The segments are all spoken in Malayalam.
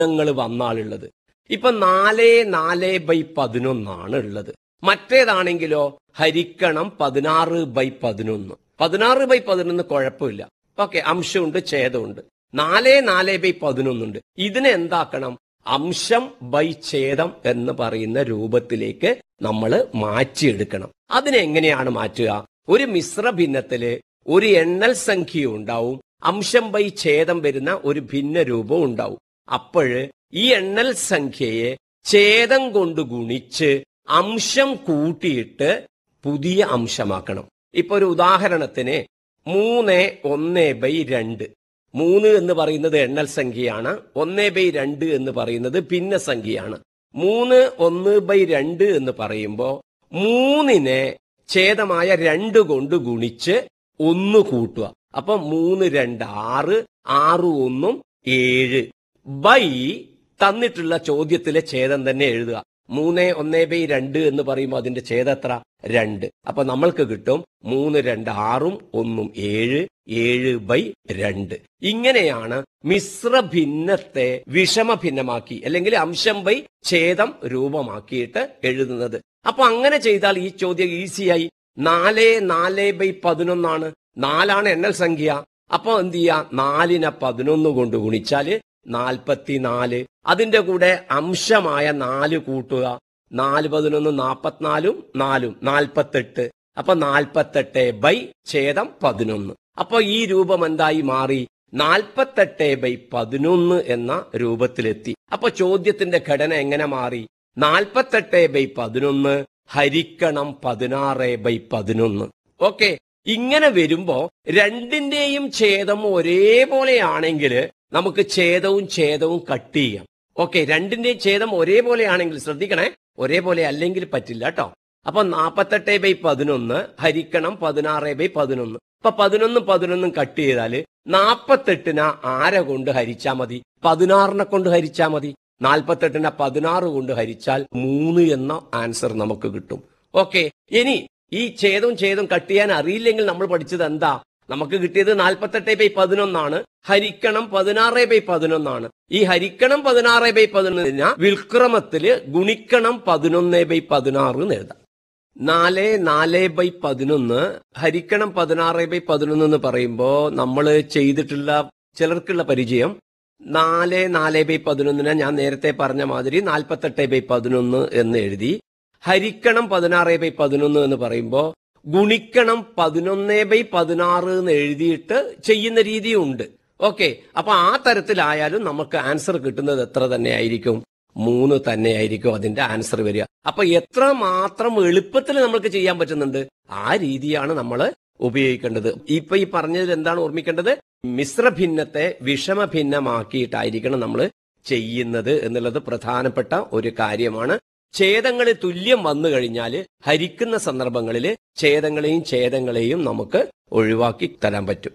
ഭിന്നങ്ങൾ വന്നാളുള്ളത് ഇപ്പൊ നാല് നാല് ബൈ പതിനൊന്നാണ് ഉള്ളത് മറ്റേതാണെങ്കിലോ ഹരിക്കണം പതിനാറ് ബൈ പതിനൊന്ന് പതിനാറ് ബൈ പതിനൊന്ന് കുഴപ്പമില്ല ഓക്കെ അംശമുണ്ട് ഛേദമുണ്ട് നാല് നാല് ബൈ പതിനൊന്നുണ്ട് ഇതിനെ എന്താക്കണം അംശം ബൈ ഛേദം എന്ന് പറയുന്ന രൂപത്തിലേക്ക് നമ്മൾ മാറ്റിയെടുക്കണം അതിനെങ്ങനെയാണ് മാറ്റുക ഒരു മിശ്ര ഭിന്നത്തില് ഒരു എണ്ണൽ സംഖ്യ ഉണ്ടാവും അംശം ബൈ ഛേദം വരുന്ന ഒരു ഭിന്ന രൂപം ഉണ്ടാവും അപ്പോഴ് ഈ എണ്ണൽ സംഖ്യയെ ഛേദം കൊണ്ട് ഗുണിച്ച് അംശം കൂട്ടിയിട്ട് പുതിയ അംശമാക്കണം ഇപ്പൊ ഒരു ഉദാഹരണത്തിന് മൂന്ന് ഒന്ന് ബൈ രണ്ട് മൂന്ന് എന്ന് പറയുന്നത് എണ്ണൽ സംഖ്യയാണ് ഒന്ന് ബൈ രണ്ട് എന്ന് പറയുന്നത് ഭിന്ന സംഖ്യയാണ് മൂന്ന് ഒന്ന് ബൈ രണ്ട് എന്ന് പറയുമ്പോ മൂന്നിനെ ഛേദമായ രണ്ട് കൊണ്ട് ഗുണിച്ച് ഒന്ന് കൂട്ടുക അപ്പൊ മൂന്ന് രണ്ട് ആറ് ആറ് ഒന്നും ഏഴ് ബൈ തന്നിട്ടുള്ള ചോദ്യത്തിലെ ഛേദം തന്നെ എഴുതുക മൂന്ന് ഒന്ന് ബൈ രണ്ട് എന്ന് പറയുമ്പോൾ അതിന്റെ ഛേദം എത്ര രണ്ട് അപ്പൊ നമ്മൾക്ക് കിട്ടും മൂന്ന് രണ്ട് ആറും ഒന്നും ഏഴ് ഏഴ് ബൈ രണ്ട് ഇങ്ങനെയാണ് മിശ്ര ഭിന്നത്തെ വിഷമ ഭിന്നമാക്കി അല്ലെങ്കിൽ അംശം ബൈ ഛേദം രൂപമാക്കിയിട്ട് എഴുതുന്നത് അപ്പൊ അങ്ങനെ ചെയ്താൽ ഈ ചോദ്യം ഈസിയായി നാല് നാല് ബൈ പതിനൊന്നാണ് നാലാണ് എണ്ണൽ സംഖ്യ അപ്പൊ എന്ത് ചെയ്യാ നാലിനെ പതിനൊന്ന് കൊണ്ട് ഗുണിച്ചാല് നാൽപ്പത്തിനാല് അതിന്റെ കൂടെ അംശമായ നാല് കൂട്ടുക നാല് പതിനൊന്ന് നാൽപ്പത്തിനാലും നാലും നാൽപ്പത്തെട്ട് അപ്പൊ നാൽപ്പത്തെട്ട് ബൈ ഛേദം പതിനൊന്ന് അപ്പൊ ഈ രൂപം എന്തായി മാറി നാൽപ്പത്തെട്ട് ബൈ പതിനൊന്ന് എന്ന രൂപത്തിലെത്തി അപ്പൊ ചോദ്യത്തിന്റെ ഘടന എങ്ങനെ മാറി നാൽപ്പത്തെട്ട് ബൈ പതിനൊന്ന് ഹരിക്കണം പതിനാറ് ബൈ പതിനൊന്ന് ഓക്കെ ഇങ്ങനെ വരുമ്പോ രണ്ടിന്റെയും ഛേദം ഒരേപോലെയാണെങ്കിൽ നമുക്ക് ഛേദവും ഛേദവും കട്ട് ചെയ്യാം ഓക്കെ രണ്ടിന്റെയും ഛേദം ഒരേപോലെയാണെങ്കിൽ ശ്രദ്ധിക്കണേ ഒരേപോലെ അല്ലെങ്കിൽ പറ്റില്ല കേട്ടോ അപ്പൊ നാപ്പത്തെട്ട് ബൈ പതിനൊന്ന് ഹരിക്കണം പതിനാറ് ബൈ പതിനൊന്ന് ഇപ്പൊ പതിനൊന്നും പതിനൊന്നും കട്ട് ചെയ്താല് നാപ്പത്തെട്ടിന ആരെ കൊണ്ട് ഹരിച്ചാ മതി പതിനാറിനെ കൊണ്ട് ഹരിച്ചാ മതി നാൽപ്പത്തെട്ടിനെ പതിനാറ് കൊണ്ട് ഹരിച്ചാൽ മൂന്ന് എന്ന ആൻസർ നമുക്ക് കിട്ടും ഓക്കെ ഇനി ഈ ഛേദവും ഛേദവും കട്ട് ചെയ്യാൻ അറിയില്ലെങ്കിൽ നമ്മൾ പഠിച്ചത് എന്താ നമുക്ക് കിട്ടിയത് നാൽപ്പത്തെട്ട് ബൈ പതിനൊന്നാണ് ഹരിക്കണം പതിനാറ് ബൈ പതിനൊന്നാണ് ഈ ഹരിക്കണം പതിനാറ് ബൈ പതിനൊന്നിന് വിൽക്രമത്തില് ഗുണിക്കണം പതിനൊന്ന് ബൈ പതിനാറ് എന്ന് എഴുതാം നാല് നാല് ബൈ പതിനൊന്ന് ഹരിക്കണം പതിനാറ് ബൈ പതിനൊന്ന് എന്ന് പറയുമ്പോ നമ്മൾ ചെയ്തിട്ടുള്ള ചിലർക്കുള്ള പരിചയം നാല് നാല് ബൈ പതിനൊന്നിന് ഞാൻ നേരത്തെ പറഞ്ഞ മാതിരി നാൽപ്പത്തെട്ട് ബൈ പതിനൊന്ന് എന്ന് എഴുതി ഹരിക്കണം പതിനാറ് ബൈ പതിനൊന്ന് എന്ന് പറയുമ്പോ ഗുണിക്കണം പതിനൊന്ന് ബൈ പതിനാറ് എന്ന് എഴുതിയിട്ട് ചെയ്യുന്ന രീതിയുണ്ട് ഓക്കെ അപ്പൊ ആ തരത്തിലായാലും നമുക്ക് ആൻസർ കിട്ടുന്നത് എത്ര തന്നെ ആയിരിക്കും മൂന്ന് തന്നെയായിരിക്കും അതിന്റെ ആൻസർ വരിക അപ്പൊ എത്ര മാത്രം എളുപ്പത്തിൽ നമുക്ക് ചെയ്യാൻ പറ്റുന്നുണ്ട് ആ രീതിയാണ് നമ്മൾ ഉപയോഗിക്കേണ്ടത് ഇപ്പൊ ഈ പറഞ്ഞതിൽ എന്താണ് ഓർമ്മിക്കേണ്ടത് മിശ്ര ഭിന്നത്തെ വിഷമ ഭിന്നമാക്കിയിട്ടായിരിക്കണം നമ്മൾ ചെയ്യുന്നത് എന്നുള്ളത് പ്രധാനപ്പെട്ട ഒരു കാര്യമാണ് ഛേദങ്ങളിൽ തുല്യം വന്നു കഴിഞ്ഞാൽ ഹരിക്കുന്ന സന്ദർഭങ്ങളിൽ ഛേദങ്ങളെയും ഛേദങ്ങളെയും നമുക്ക് ഒഴിവാക്കി തരാൻ പറ്റും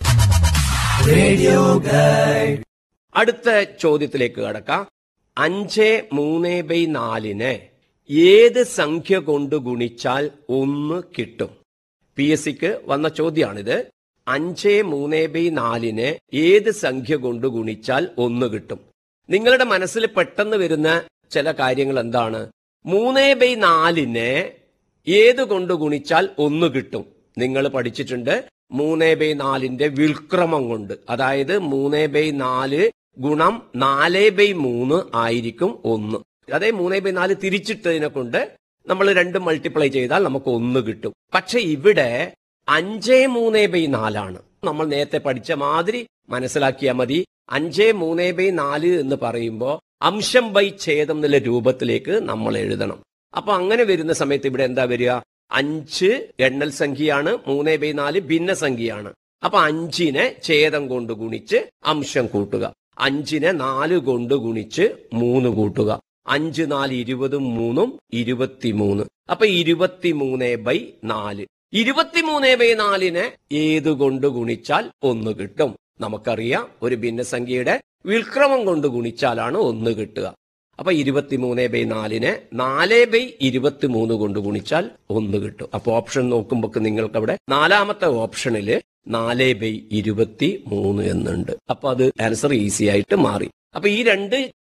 അടുത്ത ചോദ്യത്തിലേക്ക് കടക്കാം അഞ്ച് മൂന്ന് ബൈ നാലിന് ഏത് സംഖ്യ കൊണ്ട് ഗുണിച്ചാൽ ഒന്ന് കിട്ടും പി എസ് സിക്ക് വന്ന ചോദ്യമാണിത് അഞ്ച് മൂന്ന് ബൈ നാലിന് ഏത് സംഖ്യ കൊണ്ട് ഗുണിച്ചാൽ ഒന്ന് കിട്ടും നിങ്ങളുടെ മനസ്സിൽ പെട്ടെന്ന് വരുന്ന ചില കാര്യങ്ങൾ എന്താണ് മൂന്ന് ബൈ നാലിന് ഏത് കൊണ്ട് ഗുണിച്ചാൽ ഒന്ന് കിട്ടും നിങ്ങൾ പഠിച്ചിട്ടുണ്ട് മൂന്ന് ബൈ നാലിന്റെ വിൽക്രമം കൊണ്ട് അതായത് മൂന്ന് ബൈ നാല് ഗുണം നാല് ബൈ മൂന്ന് ആയിരിക്കും ഒന്ന് അതേ മൂന്ന് ബൈ നാല് തിരിച്ചിട്ടതിനെ കൊണ്ട് നമ്മൾ രണ്ടും മൾട്ടിപ്ലൈ ചെയ്താൽ നമുക്ക് ഒന്ന് കിട്ടും പക്ഷെ ഇവിടെ അഞ്ചേ മൂന്ന് ബൈ നാലാണ് നമ്മൾ നേരത്തെ പഠിച്ച മാതിരി മനസ്സിലാക്കിയാൽ മതി അഞ്ചേ മൂന്ന് ബൈ നാല് എന്ന് പറയുമ്പോൾ അംശം ബൈ ഛേദം എന്നുള്ള രൂപത്തിലേക്ക് നമ്മൾ എഴുതണം അപ്പൊ അങ്ങനെ വരുന്ന സമയത്ത് ഇവിടെ എന്താ വരിക അഞ്ച് എണ്ണൽ സംഖ്യയാണ് മൂന്ന് ബൈ നാല് ഭിന്ന സംഖ്യയാണ് അപ്പൊ അഞ്ചിനെ ഛേദം കൊണ്ട് ഗുണിച്ച് അംശം കൂട്ടുക അഞ്ചിനെ നാല് കൊണ്ട് ഗുണിച്ച് മൂന്ന് കൂട്ടുക അഞ്ച് നാല് ഇരുപതും മൂന്നും ഇരുപത്തിമൂന്ന് അപ്പൊ ഇരുപത്തിമൂന്ന് ബൈ നാല് ഇരുപത്തിമൂന്ന് ബൈ നാലിനെ ഏത് കൊണ്ട് ഗുണിച്ചാൽ ഒന്ന് കിട്ടും നമുക്കറിയാം ഒരു ഭിന്നസംഖ്യയുടെ വിൽക്രമം കൊണ്ട് ഗുണിച്ചാലാണ് ഒന്ന് കിട്ടുക അപ്പൊ ഇരുപത്തിമൂന്ന് ബൈ നാലിനെ നാല് ബൈ ഇരുപത്തിമൂന്ന് കൊണ്ട് ഗുണിച്ചാൽ ഒന്ന് കിട്ടും അപ്പൊ ഓപ്ഷൻ നോക്കുമ്പോൾ നിങ്ങൾക്ക് അവിടെ നാലാമത്തെ ഓപ്ഷനില് നാല് ബൈ ഇരുപത്തി മൂന്ന് എന്നുണ്ട് അപ്പൊ അത് ആൻസർ ഈസി ആയിട്ട് മാറി അപ്പൊ ഈ രണ്ട്